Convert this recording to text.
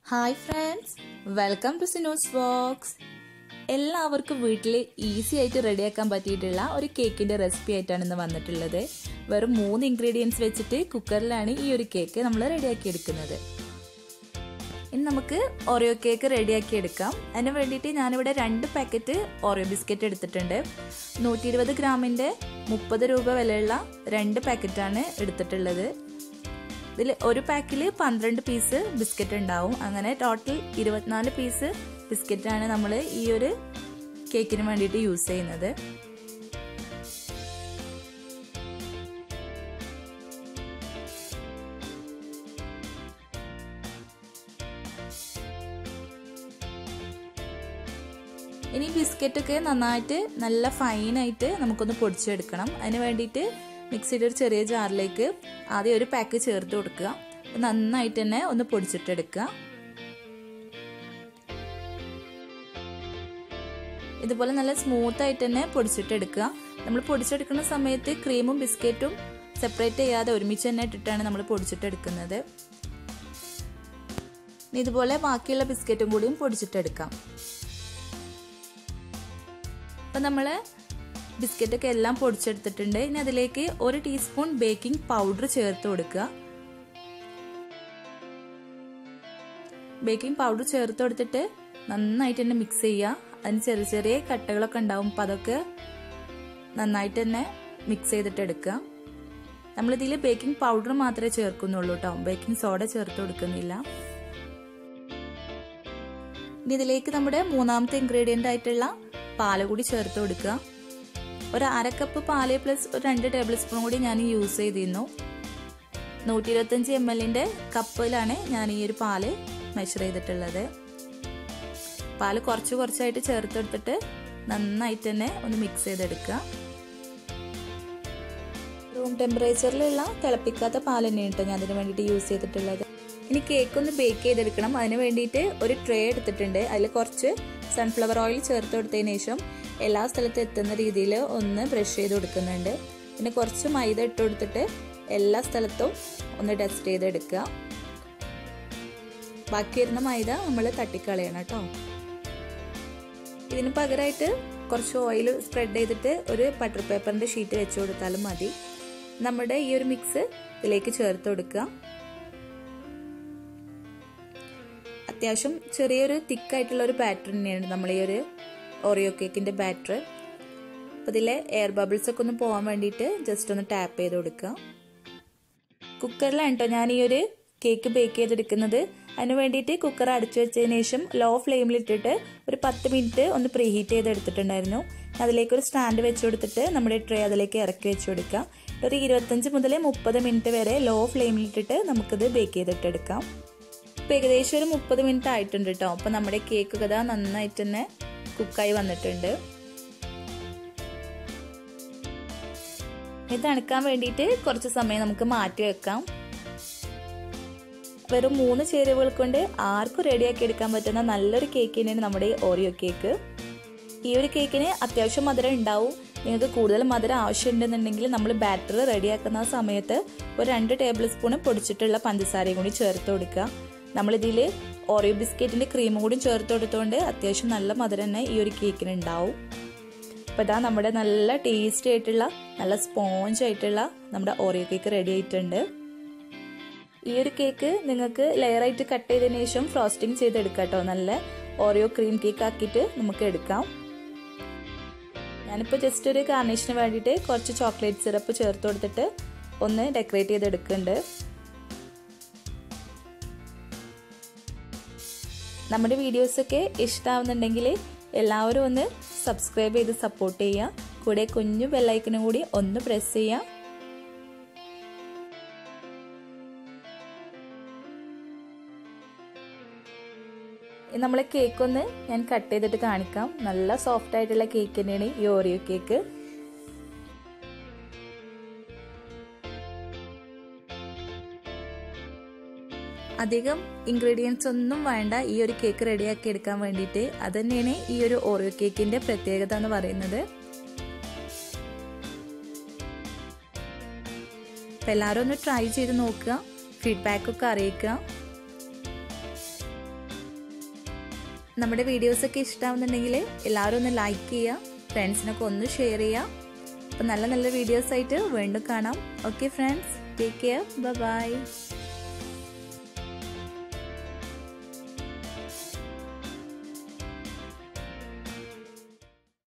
hi friends welcome to Sinos box എല്ലാവർക്കും വീട്ടിൽ easy ആയിട്ട് റെഡിയാക്കാൻ പറ്റിയിട്ടുള്ള ഒരു കേക്കിന്റെ റെസിപ്പി ആയിട്ടാണ് ഇന്ന് വന്നിട്ടുള്ളത് വെറും മൂന്ന് ഇൻഗ്രീഡിയൻസ് വെച്ചിട്ട് കുക്കറിലാണ് ഈ ഒരു കേക്ക് നമ്മൾ റെഡിയാക്കി എടുക്കുന്നത് ഇനി നമുക്ക് ഓറിയോ കേക്ക് റെഡിയാക്കി എടുക്കാം അതിന് വേണ്ടിയിട്ട് ഞാനിവിടെ രണ്ട് പാക്കറ്റ് ഓറിയോ ബിസ്ക്കറ്റ് എടുത്തിട്ടുണ്ട് നൂറ്റി ഇരുപത് ഗ്രാമിൻ്റെ മുപ്പത് രൂപ വിലയുള്ള രണ്ട് പാക്കറ്റാണ് എടുത്തിട്ടുള്ളത് ഇതിൽ ഒരു പാക്കിൽ പന്ത്രണ്ട് പീസ് ബിസ്ക്കറ്റ് ഉണ്ടാവും അങ്ങനെ ടോട്ടൽ ഇരുപത്തിനാല് പീസ് ബിസ്ക്കറ്റാണ് നമ്മൾ ഈ ഒരു കേക്കിന് വേണ്ടിയിട്ട് യൂസ് ചെയ്യുന്നത് ഇനി ബിസ്ക്കറ്റൊക്കെ നന്നായിട്ട് നല്ല ഫൈനായിട്ട് നമുക്കൊന്ന് പൊടിച്ചെടുക്കണം അതിന് വേണ്ടിയിട്ട് മിക്സിയുടെ ഒരു ചെറിയ ജാറിലേക്ക് ആദ്യം ഒരു പാക്ക് ചേർത്ത് കൊടുക്കുക നന്നായിട്ട് തന്നെ ഒന്ന് പൊടിച്ചിട്ടെടുക്കുക ഇതുപോലെ നല്ല സ്മൂത്ത് ആയിട്ട് തന്നെ പൊടിച്ചിട്ടെടുക്കുക നമ്മൾ പൊടിച്ചെടുക്കുന്ന സമയത്ത് ക്രീമും ബിസ്ക്കറ്റും സെപ്പറേറ്റ് ചെയ്യാതെ ഒരുമിച്ച് തന്നെ ഇട്ടിട്ടാണ് നമ്മൾ പൊടിച്ചിട്ടെടുക്കുന്നത് ഇതുപോലെ ബാക്കിയുള്ള ബിസ്ക്കറ്റും കൂടിയും പൊടിച്ചിട്ടെടുക്കാം അപ്പം നമ്മൾ ബിസ്ക്കറ്റൊക്കെ എല്ലാം പൊടിച്ചെടുത്തിട്ടുണ്ട് ഇനി അതിലേക്ക് ഒരു ടീസ്പൂൺ ബേക്കിംഗ് പൗഡർ ചേർത്ത് കൊടുക്കുക ബേക്കിംഗ് പൗഡർ ചേർത്ത് കൊടുത്തിട്ട് നന്നായിട്ട് തന്നെ മിക്സ് ചെയ്യുക അതിന് ചെറിയ ചെറിയ കട്ടകളൊക്കെ ഉണ്ടാവും അപ്പം അതൊക്കെ നന്നായിട്ട് തന്നെ മിക്സ് ചെയ്തിട്ട് എടുക്കുക നമ്മളിതിൽ ബേക്കിംഗ് പൗഡർ മാത്രമേ ചേർക്കുന്നുള്ളൂ കേട്ടോ ബേക്കിംഗ് സോഡ ചേർത്ത് കൊടുക്കുന്നില്ല ഇനി ഇതിലേക്ക് നമ്മുടെ മൂന്നാമത്തെ ഇൻഗ്രീഡിയൻ്റ് ആയിട്ടുള്ള പാല് കൂടി ചേർത്ത് കൊടുക്കുക ഒരു അര കപ്പ് പാല് പ്ലസ് ഒരു രണ്ട് ടേബിൾ സ്പൂൺ കൂടി ഞാൻ യൂസ് ചെയ്തിരുന്നു നൂറ്റി ഇരുപത്തഞ്ച് എം എല്ലിൻ്റെ കപ്പിലാണ് ഞാൻ ഈ ഒരു പാല് മെഷർ ചെയ്തിട്ടുള്ളത് പാല് കുറച്ച് കുറച്ചായിട്ട് ചേർത്തെടുത്തിട്ട് നന്നായിട്ട് തന്നെ ഒന്ന് മിക്സ് ചെയ്തെടുക്കുക റൂം ടെമ്പറേച്ചറിലുള്ള തിളപ്പിക്കാത്ത പാൽ തന്നെയാണ് കേട്ടോ ഞാൻ അതിന് വേണ്ടിയിട്ട് യൂസ് ചെയ്തിട്ടുള്ളത് ഇനി കേക്ക് ഒന്ന് ബേക്ക് ചെയ്തെടുക്കണം അതിന് വേണ്ടിയിട്ട് ഒരു ട്രേ എടുത്തിട്ടുണ്ട് അതിൽ കുറച്ച് സൺഫ്ലവർ ഓയിൽ ചേർത്ത് കൊടുത്തതിന് ശേഷം എല്ലാ സ്ഥലത്തും എത്തുന്ന രീതിയിൽ ഒന്ന് ബ്രഷ് ചെയ്ത് കൊടുക്കുന്നുണ്ട് പിന്നെ കുറച്ച് മൈദ ഇട്ട് കൊടുത്തിട്ട് എല്ലാ സ്ഥലത്തും ഒന്ന് ടെസ്റ്റ് ചെയ്തെടുക്കുക ബാക്കി വരുന്ന മൈദ നമ്മൾ തട്ടിക്കളയണം കേട്ടോ ഇതിന് പകരമായിട്ട് കുറച്ച് ഓയിൽ സ്പ്രെഡ് ചെയ്തിട്ട് ഒരു ബട്ടർ പേപ്പറിൻ്റെ ഷീറ്റ് വെച്ച് കൊടുത്താലും മതി നമ്മുടെ ഈ ഒരു മിക്സ് ഇതിലേക്ക് ചേർത്ത് കൊടുക്കുക അത്യാവശ്യം ചെറിയൊരു തിക്കായിട്ടുള്ള ഒരു ബാറ്റർ തന്നെയാണ് നമ്മൾ ഈ ഒരു ഓറിയോ കേക്കിൻ്റെ ബാറ്റർ അപ്പോൾ ഇതിലെ എയർ ബബിൾസ് ഒക്കെ ഒന്ന് പോകാൻ വേണ്ടിയിട്ട് ജസ്റ്റ് ഒന്ന് ടാപ്പ് ചെയ്ത് കൊടുക്കുക കുക്കറിലാണ് കേട്ടോ ഞാൻ ഈ ഒരു കേക്ക് ബേക്ക് ചെയ്തെടുക്കുന്നത് അതിന് വേണ്ടിയിട്ട് കുക്കർ അടച്ചു വെച്ചതിന് ശേഷം ലോ ഫ്ലെയിമിലിട്ടിട്ട് ഒരു പത്ത് മിനിറ്റ് ഒന്ന് പ്രീ ഹീറ്റ് ചെയ്തെടുത്തിട്ടുണ്ടായിരുന്നു അതിലേക്ക് ഒരു സ്റ്റാൻഡ് വെച്ച് കൊടുത്തിട്ട് നമ്മുടെ ട്രേ അതിലേക്ക് ഇറക്കി വെച്ച് കൊടുക്കുക ഒരു ഇരുപത്തഞ്ച് മുതൽ മുപ്പത് മിനിറ്റ് വരെ ലോ ഫ്ലെയിമിലിട്ടിട്ട് നമുക്കിത് ബേക്ക് ചെയ്തിട്ടെടുക്കാം ഇപ്പം ഏകദേശം ഒരു മുപ്പത് മിനിറ്റ് ആയിട്ടുണ്ട് കേട്ടോ അപ്പം നമ്മുടെ കേക്ക് കഥ നന്നായിട്ട് തന്നെ കുക്കായി വന്നിട്ടുണ്ട് ഇത് തണുക്കാൻ വേണ്ടിയിട്ട് കുറച്ച് സമയം നമുക്ക് മാറ്റി വെക്കാം വെറും മൂന്ന് ചേരുവകൾ കൊണ്ട് ആർക്കും റെഡിയാക്കി എടുക്കാൻ പറ്റുന്ന നല്ലൊരു കേക്ക് തന്നെയാണ് നമ്മുടെ ഓറിയോ കേക്ക് ഈ ഒരു കേക്കിന് അത്യാവശ്യം മധുരം ഉണ്ടാവും നിങ്ങൾക്ക് കൂടുതൽ മധുരം ആവശ്യമുണ്ടെന്നുണ്ടെങ്കിൽ നമ്മൾ ബാറ്റർ റെഡിയാക്കുന്ന സമയത്ത് ഒരു രണ്ട് ടേബിൾ സ്പൂൺ പൊടിച്ചിട്ടുള്ള പഞ്ചസാരയും കൂടി ചേർത്ത് കൊടുക്കുക നമ്മളിതിൽ ഓറിയോ ബിസ്ക്കറ്റിൻ്റെ ക്രീമും കൂടി ചേർത്ത് കൊടുത്തുകൊണ്ട് അത്യാവശ്യം നല്ല മധുരം തന്നെ ഈ ഒരു കേക്കിന് ഉണ്ടാവും അപ്പോൾ ഇതാ നമ്മുടെ നല്ല ടേസ്റ്റി ആയിട്ടുള്ള നല്ല സ്പോഞ്ച് ആയിട്ടുള്ള നമ്മുടെ ഓറിയോ കേക്ക് റെഡി ആയിട്ടുണ്ട് ഈ ഒരു കേക്ക് നിങ്ങൾക്ക് ലെയറായിട്ട് കട്ട് ചെയ്തതിന് ശേഷം ഫ്രോസ്റ്റിംഗ് ചെയ്തെടുക്കാം കേട്ടോ നല്ല ഓറിയോ ക്രീം കേക്ക് ആക്കിയിട്ട് നമുക്ക് എടുക്കാം ഞാനിപ്പോൾ ജസ്റ്റ് ഒരു ഗാർണിഷിന് വേണ്ടിയിട്ട് കുറച്ച് ചോക്ലേറ്റ് സിറപ്പ് ചേർത്ത് കൊടുത്തിട്ട് ഒന്ന് ഡെക്കറേറ്റ് ചെയ്തെടുക്കുന്നുണ്ട് നമ്മുടെ വീഡിയോസൊക്കെ ഇഷ്ടമാവുന്നുണ്ടെങ്കിൽ എല്ലാവരും ഒന്ന് സബ്സ്ക്രൈബ് ചെയ്ത് സപ്പോർട്ട് ചെയ്യുക കൂടെ കുഞ്ഞു ബെല്ലൈക്കനും കൂടി ഒന്ന് പ്രസ് ചെയ്യുക നമ്മളെ കേക്ക് ഒന്ന് ഞാൻ കട്ട് ചെയ്തിട്ട് കാണിക്കാം നല്ല സോഫ്റ്റ് ആയിട്ടുള്ള കേക്ക് തന്നെയാണ് ഈ ഓറിയോ കേക്ക് അധികം ഇൻഗ്രീഡിയൻസ് ഒന്നും വേണ്ട ഈ ഒരു കേക്ക് റെഡിയാക്കി എടുക്കാൻ വേണ്ടിയിട്ട് അത് തന്നെയാണ് ഈ ഒരു ഓറിയോ കേക്കിന്റെ പ്രത്യേകത എന്ന് പറയുന്നത് അപ്പം എല്ലാവരും ഒന്ന് ട്രൈ ചെയ്ത് നോക്കുക ഫീഡ്ബാക്ക് ഒക്കെ അറിയിക്കുക നമ്മുടെ വീഡിയോസൊക്കെ ഇഷ്ടമാവുന്നുണ്ടെങ്കിൽ എല്ലാവരും ഒന്ന് ലൈക്ക് ചെയ്യുക ഫ്രണ്ട്സിനൊക്കെ ഒന്ന് ഷെയർ ചെയ്യുക അപ്പോൾ നല്ല നല്ല വീഡിയോസ് ആയിട്ട് വീണ്ടും കാണാം okay friends take care by